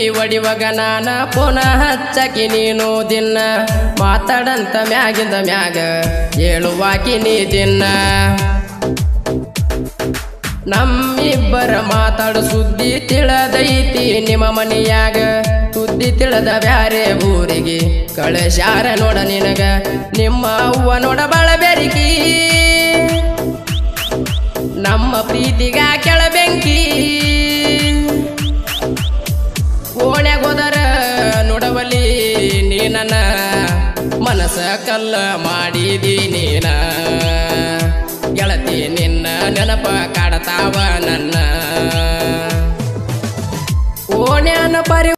ಒಡಿವಾಗ ನಾನ ಪುನಃ ಹಚ್ಚಕಿ ನೀನು ದಿನ ಮಾತಾಡಂತ ಮ್ಯಾಗಿಂದ ಮ್ಯಾಗ ಹೇಳುವಾಕಿ ನೀ ದಿನ ನಮ್ಮಿಬ್ಬರ ಮಾತಾಡು ಸುದ್ದಿ ತಿಳದೈತಿ ನಿಮ್ಮ ಮನೆಯಾಗ ಸುದ್ದಿ ತಿಳದ ಬ್ಯಾರೆ ಊರಿಗೆ ಕಳಶಾರ ನೋಡ ನಿನಗ ನಿಮ್ಮ ಅವ್ವ ನೋಡ ಬಾಳ ಬೆರಿಕಿ ನಮ್ಮ ಪ್ರೀತಿಗ ಕೆಳ ಬೆಂಕಿ ಓಣ್ಯಾಗ ಹೋದರ ನೋಡವಲಿ ನೀ ನನ್ನ ಮನಸ ಕಲ್ಲ ಮಾಡಿದಿ ನೀನ ಗೆಳತಿ ನಿನ್ನ ನೆನಪ ಕಾಡತಾವ ನನ್ನ ಓಣ್ಯಾನ ಪರಿ